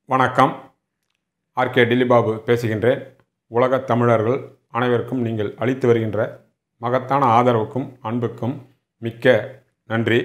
வணக்கம் ஆர்கே டில்லிபாபு பேசுகின்றேன் உலகத் தமிழர்கள் அனைவருக்கும் நீங்கள் அளித்து வருகின்ற மகத்தான ஆதரவுக்கும் அன்புக்கும் மிக்க நன்றி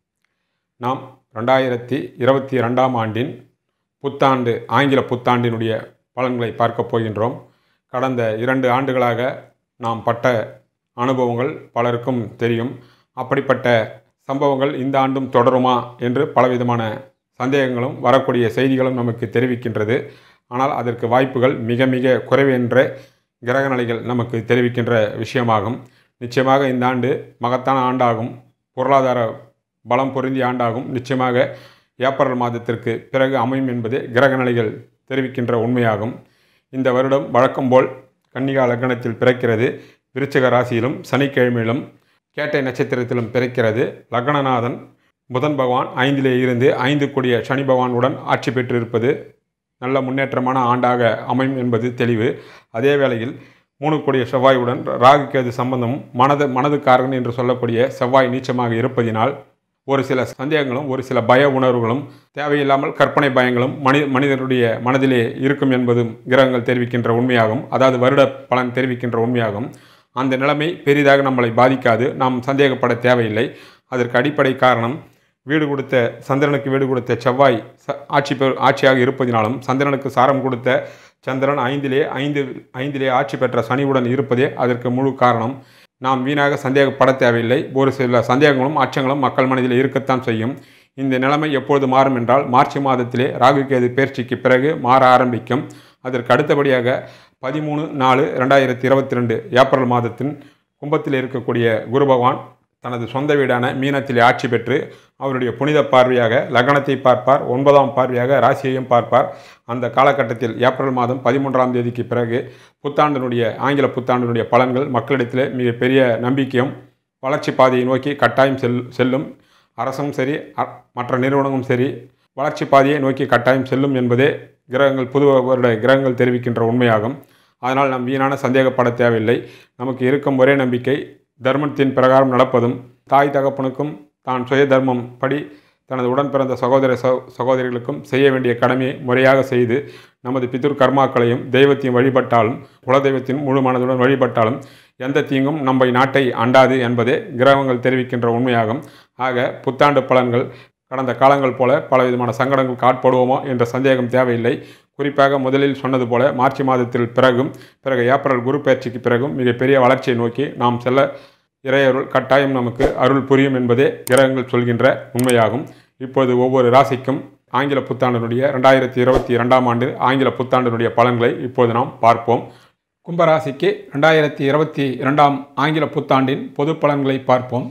நாம் ரெண்டாயிரத்தி இருபத்தி ரெண்டாம் ஆண்டின் புத்தாண்டு ஆங்கில புத்தாண்டினுடைய பலன்களை பார்க்கப் போகின்றோம் கடந்த இரண்டு ஆண்டுகளாக நாம் பட்ட அனுபவங்கள் பலருக்கும் தெரியும் அப்படிப்பட்ட சம்பவங்கள் இந்த ஆண்டும் தொடருமா என்று பலவிதமான சந்தேகங்களும் வரக்கூடிய செய்திகளும் நமக்கு தெரிவிக்கின்றது ஆனால் அதற்கு வாய்ப்புகள் மிக மிக குறைவு என்ற கிரகநிலைகள் நமக்கு தெரிவிக்கின்ற விஷயமாகும் நிச்சயமாக இந்த ஆண்டு மகத்தான ஆண்டாகும் பொருளாதார பலம் பொருந்திய ஆண்டாகும் நிச்சயமாக ஏப்ரல் மாதத்திற்கு பிறகு அமையும் என்பதே கிரகநிலைகள் தெரிவிக்கின்ற உண்மையாகும் இந்த வருடம் வழக்கம் போல் கன்னிகா லக்னத்தில் பிறக்கிறது விருச்சிக ராசியிலும் சனிக்கிழமையிலும் கேட்டை நட்சத்திரத்திலும் பிறக்கிறது லக்னநாதன் புதன் பகவான் ஐந்திலே இருந்து ஐந்து கூடிய சனி பகவானுடன் ஆட்சி பெற்றிருப்பது நல்ல முன்னேற்றமான ஆண்டாக அமையும் என்பது தெளிவு அதே வேளையில் மூணு கூடிய செவ்வாயுடன் ராகு கேது சம்பந்தமும் மனது மனதுக்காரகன் என்று சொல்லக்கூடிய செவ்வாய் நீச்சமாக இருப்பதினால் ஒரு சில சந்தேகங்களும் ஒரு சில பய உணர்வுகளும் தேவையில்லாமல் கற்பனை பயங்களும் மனி மனிதனுடைய மனதிலே இருக்கும் என்பதும் கிரகங்கள் தெரிவிக்கின்ற உண்மையாகும் அதாவது வருட பலன் தெரிவிக்கின்ற உண்மையாகும் அந்த நிலைமை பெரிதாக நம்மளை பாதிக்காது நாம் சந்தேகப்பட தேவையில்லை அதற்கு அடிப்படை காரணம் வீடு கொடுத்த சந்திரனுக்கு வீடு கொடுத்த செவ்வாய் ச ஆட்சி பெ ஆட்சியாக இருப்பதினாலும் சந்திரனுக்கு சாரம் கொடுத்த சந்திரன் ஐந்திலே ஐந்து ஐந்திலே ஆட்சி பெற்ற சனியுடன் இருப்பதே அதற்கு முழு காரணம் நாம் வீணாக சந்தேகப்பட தேவையில்லை ஒரு சில சந்தேகங்களும் அச்சங்களும் மக்கள் மனதில் இருக்கத்தான் செய்யும் இந்த நிலைமை எப்பொழுது மாறும் என்றால் மார்ச் மாதத்திலே ராகு கேது பயிற்சிக்கு பிறகு மாற ஆரம்பிக்கும் அதற்கு அடுத்தபடியாக பதிமூணு நாலு ரெண்டாயிரத்தி இருபத்தி ரெண்டு ஏப்ரல் மாதத்தின் கும்பத்தில் இருக்கக்கூடிய குரு பகவான் தனது சொந்த வீடான மீனத்தில் ஆட்சி பெற்று அவருடைய புனித பார்வையாக லக்னத்தை பார்ப்பார் ஒன்பதாம் பார்வையாக ராசியையும் பார்ப்பார் அந்த காலகட்டத்தில் ஏப்ரல் மாதம் பதிமூன்றாம் தேதிக்கு பிறகு புத்தாண்டினுடைய ஆங்கில புத்தாண்டினுடைய பலன்கள் மக்களிடத்தில் மிகப்பெரிய நம்பிக்கையும் வளர்ச்சி பாதையை நோக்கி கட்டாயம் செல் செல்லும் அரசும் சரி அ- மற்ற நிறுவனமும் சரி வளர்ச்சி பாதையை நோக்கி கட்டாயம் செல்லும் என்பதே கிரகங்கள் புது வருட கிரகங்கள் தெரிவிக்கின்ற உண்மையாகும் அதனால் நாம் வீணான சந்தேகப்பட தேவையில்லை நமக்கு இருக்கும் ஒரே நம்பிக்கை தர்மத்தின் பிரகாரம் நடப்பதும் தாய் தகப்பனுக்கும் தான் சுய தர்மம் படி தனது உடன் பிறந்த சகோதர சகோ- சகோதரிகளுக்கும் செய்ய வேண்டிய கடமையை முறையாக செய்து நமது பிதுர் கர்மாக்களையும் தெய்வத்தையும் வழிபட்டாலும் குலதெய்வத்தின் முழு மனதுடன் வழிபட்டாலும் எந்த தீங்கும் நம்மை நாட்டை அண்டாது என்பதே கிரகங்கள் தெரிவிக்கின்ற உண்மையாகும் ஆக புத்தாண்டு பலன்கள் கடந்த காலங்கள் போல பலவிதமான சங்கடங்களுக்கு ஆட்படுவோமோ என்ற சந்தேகம் தேவையில்லை குறிப்பாக முதலில் சொன்னது போல மார்ச் மாதத்தில் பிறகும் பிறகு ஏப்ரல் குரு பயிற்சிக்கு பிறகும் மிகப்பெரிய வளர்ச்சியை நோக்கி நாம் செல்ல இறையருள் கட்டாயம் நமக்கு அருள் புரியும் என்பதே கிரகங்கள் சொல்கின்ற உண்மையாகும் இப்போது ஒவ்வொரு ராசிக்கும் ஆங்கில புத்தாண்டினுடைய ரெண்டாயிரத்தி இருபத்தி இரண்டாம் ஆண்டு ஆங்கில புத்தாண்டினுடைய பலன்களை இப்போது நாம் பார்ப்போம் கும்பராசிக்கு ரெண்டாயிரத்தி இருபத்தி இரண்டாம் ஆங்கில புத்தாண்டின் பொது பலன்களை பார்ப்போம்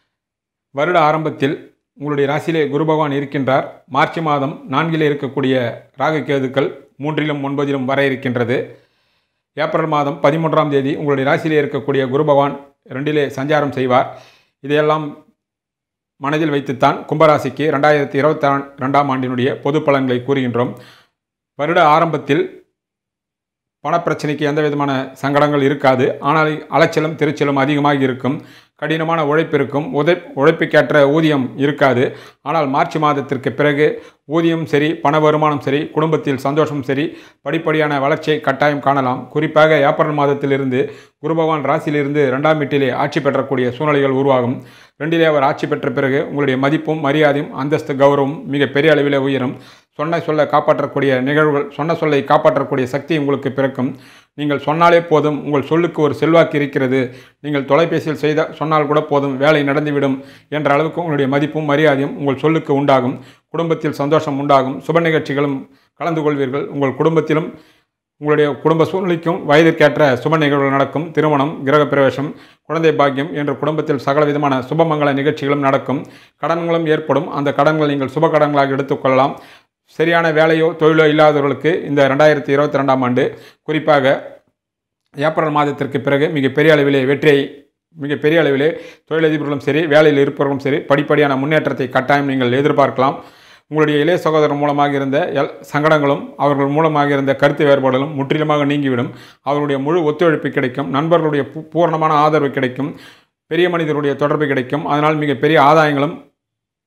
வருட ஆரம்பத்தில் உங்களுடைய ராசியிலே குரு பகவான் இருக்கின்றார் மார்ச் மாதம் நான்கிலே இருக்கக்கூடிய ராகு கேதுக்கள் மூன்றிலும் ஒன்பதிலும் வர இருக்கின்றது ஏப்ரல் மாதம் பதிமூன்றாம் தேதி உங்களுடைய ராசியிலே இருக்கக்கூடிய குரு பகவான் ரெண்டிலே சஞ்சாரம் செய்வார் இதையெல்லாம் மனதில் வைத்துத்தான் கும்பராசிக்கு ரெண்டாயிரத்தி இருபத்தி ரெண்டாம் ஆண்டினுடைய பொது பலன்களை கூறுகின்றோம் வருட ஆரம்பத்தில் பணப்பிரச்சனைக்கு எந்த விதமான சங்கடங்கள் இருக்காது ஆனால் அலைச்சலும் திருச்சலும் அதிகமாக இருக்கும் கடினமான உழைப்பு இருக்கும் உதை உழைப்புக்கேற்ற ஊதியம் இருக்காது ஆனால் மார்ச் மாதத்திற்கு பிறகு ஊதியம் சரி பண வருமானம் சரி குடும்பத்தில் சந்தோஷம் சரி படிப்படியான வளர்ச்சியை கட்டாயம் காணலாம் குறிப்பாக ஏப்ரல் மாதத்திலிருந்து குரு பகவான் ராசியிலிருந்து ரெண்டாம் வீட்டிலே ஆட்சி பெறக்கூடிய சூழ்நிலைகள் உருவாகும் ரெண்டிலே அவர் ஆட்சி பெற்ற பிறகு உங்களுடைய மதிப்பும் மரியாதையும் அந்தஸ்து கௌரவம் மிக பெரிய அளவில் உயரும் சொன்ன சொல்ல காப்பாற்றக்கூடிய நிகழ்வுகள் சொன்ன சொல்லை காப்பாற்றக்கூடிய சக்தி உங்களுக்கு பிறக்கும் நீங்கள் சொன்னாலே போதும் உங்கள் சொல்லுக்கு ஒரு செல்வாக்கு இருக்கிறது நீங்கள் தொலைபேசியில் செய்த சொன்னால் கூட போதும் வேலை நடந்துவிடும் என்ற அளவுக்கு உங்களுடைய மதிப்பும் மரியாதையும் உங்கள் சொல்லுக்கு உண்டாகும் குடும்பத்தில் சந்தோஷம் உண்டாகும் சுப நிகழ்ச்சிகளும் கலந்து கொள்வீர்கள் உங்கள் குடும்பத்திலும் உங்களுடைய குடும்ப சூழ்நிலைக்கும் வயதிற்கேற்ற சுப நிகழ்வுகள் நடக்கும் திருமணம் கிரகப்பிரவேசம் குழந்தை பாக்கியம் என்ற குடும்பத்தில் சகல விதமான சுபமங்கல நிகழ்ச்சிகளும் நடக்கும் கடன்களும் ஏற்படும் அந்த கடன்கள் நீங்கள் சுப கடன்களாக எடுத்துக்கொள்ளலாம் சரியான வேலையோ தொழிலோ இல்லாதவர்களுக்கு இந்த ரெண்டாயிரத்தி இருபத்தி ரெண்டாம் ஆண்டு குறிப்பாக ஏப்ரல் மாதத்திற்கு பிறகு மிகப்பெரிய அளவிலே வெற்றியை மிகப்பெரிய அளவிலே தொழிலதிபர்களும் சரி வேலையில் இருப்பவர்களும் சரி படிப்படியான முன்னேற்றத்தை கட்டாயம் நீங்கள் எதிர்பார்க்கலாம் உங்களுடைய இளைய சகோதரர் மூலமாக இருந்த எல் சங்கடங்களும் அவர்கள் மூலமாக இருந்த கருத்து வேறுபாடுகளும் முற்றிலுமாக நீங்கிவிடும் அவர்களுடைய முழு ஒத்துழைப்பு கிடைக்கும் நண்பர்களுடைய பூ- பூரணமான ஆதரவு கிடைக்கும் பெரிய மனிதருடைய தொடர்பு கிடைக்கும் அதனால் மிக பெரிய ஆதாயங்களும்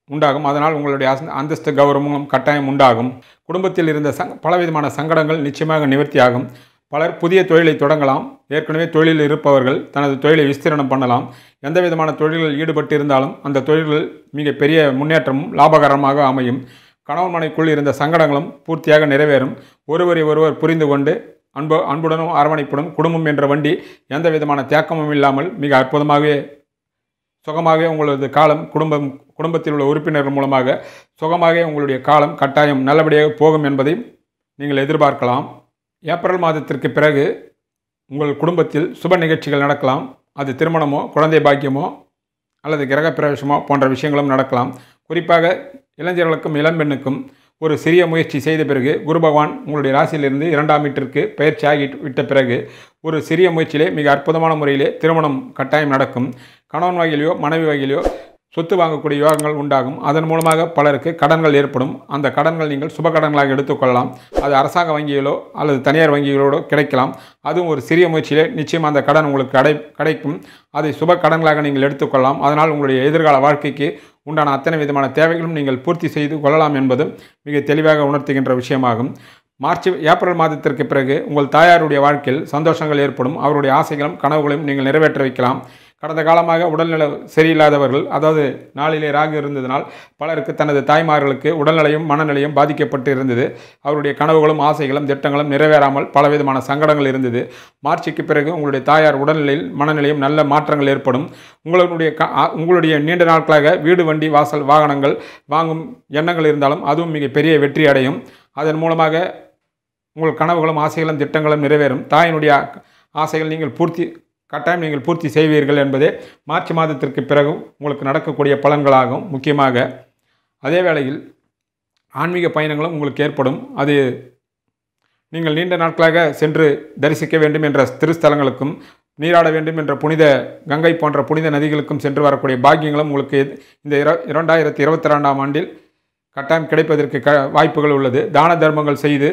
உண்டாகும் அதனால் உங்களுடைய அச- அந்தஸ்து கௌரவமும் கட்டாயம் உண்டாகும் குடும்பத்தில் இருந்த சங் பலவிதமான சங்கடங்கள் நிச்சயமாக நிவர்த்தியாகும் பலர் புதிய தொழிலை தொடங்கலாம் ஏற்கனவே தொழிலில் இருப்பவர்கள் தனது தொழிலை விஸ்தீரணம் பண்ணலாம் எந்த விதமான தொழில்களில் ஈடுபட்டு இருந்தாலும் அந்த தொழில்கள் மிக பெரிய முன்னேற்றமும் லாபகரமாக அமையும் கணவன் மனைக்குள் இருந்த சங்கடங்களும் பூர்த்தியாக நிறைவேறும் ஒருவரை ஒருவர் புரிந்து கொண்டு அன்பு அன்புடனும் அரவணைப்புடன் குடும்பம் என்ற வண்டி எந்த விதமான தேக்கமும் இல்லாமல் மிக அற்புதமாகவே சுகமாகவே உங்களது காலம் குடும்பம் குடும்பத்தில் உள்ள உறுப்பினர்கள் மூலமாக சுகமாக உங்களுடைய காலம் கட்டாயம் நல்லபடியாக போகும் என்பதை நீங்கள் எதிர்பார்க்கலாம் ஏப்ரல் மாதத்திற்கு பிறகு உங்கள் குடும்பத்தில் சுப நிகழ்ச்சிகள் நடக்கலாம் அது திருமணமோ குழந்தை பாக்கியமோ அல்லது கிரக பிரவேசமோ போன்ற விஷயங்களும் நடக்கலாம் குறிப்பாக இளைஞர்களுக்கும் இளம்பெண்ணுக்கும் ஒரு சிறிய முயற்சி செய்த பிறகு குரு பகவான் உங்களுடைய ராசியிலிருந்து இரண்டாம் வீட்டிற்கு பயிற்சி ஆகி விட்ட பிறகு ஒரு சிறிய முயற்சியிலே மிக அற்புதமான முறையிலே திருமணம் கட்டாயம் நடக்கும் கணவன் வகையிலையோ மனைவி வகையிலையோ சொத்து வாங்கக்கூடிய யோகங்கள் உண்டாகும் அதன் மூலமாக பலருக்கு கடன்கள் ஏற்படும் அந்த கடன்கள் நீங்கள் சுப கடன்களாக எடுத்துக்கொள்ளலாம் அது அரசாங்க வங்கிகளோ அல்லது தனியார் வங்கிகளோடோ கிடைக்கலாம் அதுவும் ஒரு சிறிய முயற்சியிலே நிச்சயம் அந்த கடன் உங்களுக்கு கடை கிடைக்கும் அதை சுப கடன்களாக நீங்கள் எடுத்துக்கொள்ளலாம் அதனால் உங்களுடைய எதிர்கால வாழ்க்கைக்கு உண்டான அத்தனை விதமான தேவைகளும் நீங்கள் பூர்த்தி செய்து கொள்ளலாம் என்பது மிக தெளிவாக உணர்த்துகின்ற விஷயமாகும் மார்ச் ஏப்ரல் மாதத்திற்கு பிறகு உங்கள் தாயாருடைய வாழ்க்கையில் சந்தோஷங்கள் ஏற்படும் அவருடைய ஆசைகளும் கனவுகளையும் நீங்கள் நிறைவேற்ற வைக்கலாம் கடந்த காலமாக உடல்நல சரியில்லாதவர்கள் அதாவது நாளிலே ராகு இருந்ததனால் பலருக்கு தனது தாய்மார்களுக்கு உடல்நிலையும் மனநிலையும் பாதிக்கப்பட்டு இருந்தது அவருடைய கனவுகளும் ஆசைகளும் திட்டங்களும் நிறைவேறாமல் பலவிதமான சங்கடங்கள் இருந்தது மார்ச்சுக்கு பிறகு உங்களுடைய தாயார் உடல்நிலையில் மனநிலையும் நல்ல மாற்றங்கள் ஏற்படும் உங்களுடைய க ஆ- உங்களுடைய நீண்ட நாட்களாக வீடு வண்டி வாசல் வாகனங்கள் வாங்கும் எண்ணங்கள் இருந்தாலும் அதுவும் மிக பெரிய வெற்றி அடையும் அதன் மூலமாக உங்கள் கனவுகளும் ஆசைகளும் திட்டங்களும் நிறைவேறும் தாயினுடைய ஆசைகள் நீங்கள் பூர்த்தி கட்டாயம் நீங்கள் பூர்த்தி செய்வீர்கள் என்பதே மார்ச் மாதத்திற்கு பிறகு உங்களுக்கு நடக்கக்கூடிய பலன்களாகும் முக்கியமாக அதே வேளையில் ஆன்மீக பயணங்களும் உங்களுக்கு ஏற்படும் அது நீங்கள் நீண்ட நாட்களாக சென்று தரிசிக்க வேண்டும் என்ற திருஸ்தலங்களுக்கும் நீராட வேண்டும் என்ற புனித கங்கை போன்ற புனித நதிகளுக்கும் சென்று வரக்கூடிய பாக்கியங்களும் உங்களுக்கு எது- இந்த இர இரண்டாயிரத்தி இருபத்தி ரெண்டாம் ஆண்டில் கட்டாயம் கிடைப்பதற்கு க வாய்ப்புகள் உள்ளது தான தர்மங்கள் செய்து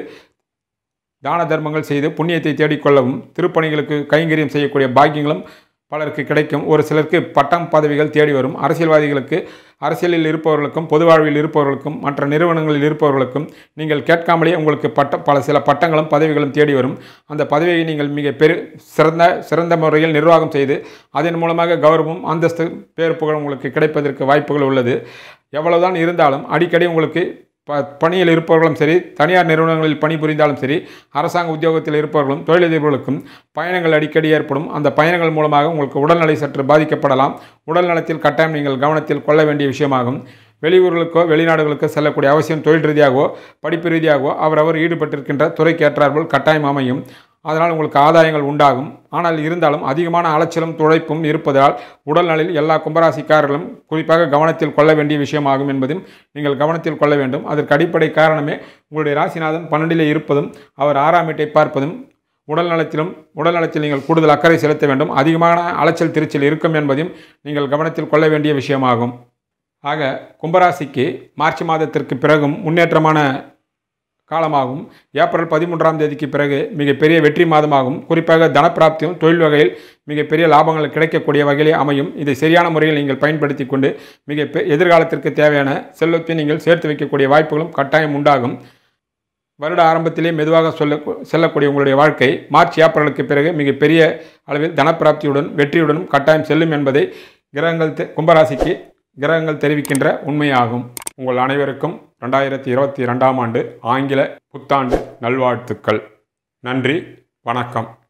தான தர்மங்கள் செய்து புண்ணியத்தை தேடிக்கொள்ளவும் திருப்பணிகளுக்கு கைங்கரியம் செய்யக்கூடிய பாக்கியங்களும் பலருக்கு கிடைக்கும் ஒரு சிலருக்கு பட்டம் பதவிகள் தேடி வரும் அரசியல்வாதிகளுக்கு அரசியலில் இருப்பவர்களுக்கும் பொது வாழ்வில் இருப்பவர்களுக்கும் மற்ற நிறுவனங்களில் இருப்பவர்களுக்கும் நீங்கள் கேட்காமலே உங்களுக்கு பட்ட பல சில பட்டங்களும் பதவிகளும் தேடி வரும் அந்த பதவியை நீங்கள் மிக பெரு சிறந்த சிறந்த முறையில் நிர்வாகம் செய்து அதன் மூலமாக கௌரவம் அந்தஸ்து பேர் புகழ் உங்களுக்கு கிடைப்பதற்கு வாய்ப்புகள் உள்ளது எவ்வளவுதான் இருந்தாலும் அடிக்கடி உங்களுக்கு ப பணியில் இருப்பவர்களும் சரி தனியார் நிறுவனங்களில் பணிபுரிந்தாலும் சரி அரசாங்க உத்தியோகத்தில் இருப்பவர்களும் தொழிலதிபர்களுக்கும் பயணங்கள் அடிக்கடி ஏற்படும் அந்த பயணங்கள் மூலமாக உங்களுக்கு உடல்நிலை சற்று பாதிக்கப்படலாம் உடல்நலத்தில் கட்டாயம் நீங்கள் கவனத்தில் கொள்ள வேண்டிய விஷயமாகும் வெளியூர்களுக்கோ வெளிநாடுகளுக்கோ செல்லக்கூடிய அவசியம் தொழில் ரீதியாகவோ படிப்பு ரீதியாகவோ அவரவர் ஈடுபட்டிருக்கின்ற துறைக்கு ஏற்றாற்போல் கட்டாயம் அமையும் அதனால் உங்களுக்கு ஆதாயங்கள் உண்டாகும் ஆனால் இருந்தாலும் அதிகமான அலைச்சலும் துழைப்பும் இருப்பதால் உடல்நலில் எல்லா கும்பராசிக்காரர்களும் குறிப்பாக கவனத்தில் கொள்ள வேண்டிய விஷயமாகும் என்பதும் நீங்கள் கவனத்தில் கொள்ள வேண்டும் அதற்கு அடிப்படை காரணமே உங்களுடைய ராசிநாதன் பன்னெண்டிலே இருப்பதும் அவர் ஆறாம் வீட்டை பார்ப்பதும் உடல் நலத்திலும் உடல் நலத்தில் நீங்கள் கூடுதல் அக்கறை செலுத்த வேண்டும் அதிகமான அலைச்சல் திருச்சல் இருக்கும் என்பதையும் நீங்கள் கவனத்தில் கொள்ள வேண்டிய விஷயமாகும் ஆக கும்பராசிக்கு மார்ச் மாதத்திற்கு பிறகும் முன்னேற்றமான காலமாகும் ஏப்ரல் பதிமூன்றாம் தேதிக்கு பிறகு மிகப்பெரிய வெற்றி மாதமாகும் குறிப்பாக தனப்பிராப்தியும் தொழில் வகையில் மிகப்பெரிய லாபங்கள் கிடைக்கக்கூடிய வகையிலே அமையும் இதை சரியான முறையில் நீங்கள் பயன்படுத்தி கொண்டு மிக பெ- எதிர்காலத்திற்கு தேவையான செல்வத்தை நீங்கள் சேர்த்து வைக்கக்கூடிய வாய்ப்புகளும் கட்டாயம் உண்டாகும் வருட ஆரம்பத்திலே மெதுவாக சொல்ல செல்லக்கூடிய உங்களுடைய வாழ்க்கை மார்ச் ஏப்ரலுக்கு பிறகு மிகப்பெரிய அளவில் தனப்பிராப்தியுடன் வெற்றியுடனும் கட்டாயம் செல்லும் என்பதை கிரகங்கள் தெ- கும்பராசிக்கு கிரகங்கள் தெரிவிக்கின்ற உண்மையாகும் உங்கள் அனைவருக்கும் ரெண்டாயிரத்தி இருபத்தி ரெண்டாம் ஆண்டு ஆங்கில புத்தாண்டு நல்வாழ்த்துக்கள் நன்றி வணக்கம்